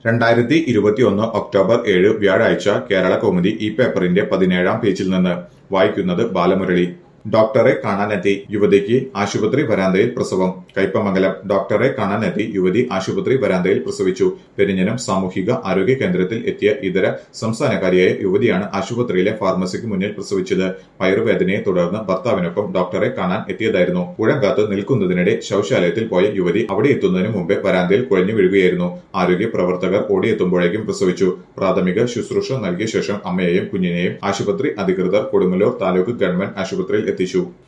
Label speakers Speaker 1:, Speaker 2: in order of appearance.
Speaker 1: രണ്ടായിരത്തി ഇരുപത്തിയൊന്ന് ഒക്ടോബർ ഏഴ് വ്യാഴാഴ്ച കേരള കൗമുദി ഈ പേപ്പറിന്റെ പതിനേഴാം പേജിൽ നിന്ന് വായിക്കുന്നത് ബാലമുരളി ഡോക്ടറെ കാണാനെത്തി യുവതിക്ക് ആശുപത്രി വരാന്തയിൽ പ്രസവം കയ്പമംഗലം ഡോക്ടറെ കാണാനെത്തി യുവതി ആശുപത്രി വരാന്തയിൽ പ്രസവിച്ചു പെരിഞ്ഞനം സാമൂഹിക ആരോഗ്യ കേന്ദ്രത്തിൽ എത്തിയ ഇതര സംസ്ഥാനക്കാരിയായ യുവതിയാണ് ആശുപത്രിയിലെ ഫാർമസിക്ക് മുന്നിൽ പ്രസവിച്ചത് വയറുവേദനയെ തുടർന്ന് ഭർത്താവിനൊപ്പം ഡോക്ടറെ കാണാൻ എത്തിയതായിരുന്നു പുഴങ്കാത്ത് നിൽക്കുന്നതിനിടെ ശൌചാലയത്തിൽ പോയ യുവതി അവിടെ എത്തുന്നതിന് മുമ്പേ വരാന്തയിൽ കുഴഞ്ഞു വീഴുകയായിരുന്നു ആരോഗ്യ പ്രവർത്തകർ ഓടിയെത്തുമ്പോഴേക്കും പ്രസവിച്ചു പ്രാഥമിക ശുശ്രൂഷ നൽകിയ ശേഷം അമ്മയെയും കുഞ്ഞിനെയും ആശുപത്രി അധികൃതർ കൊടുങ്ങല്ലൂർ താലൂക്ക് ഗവൺമെന്റ് ആശുപത്രിയിൽ എത്തിച്ചു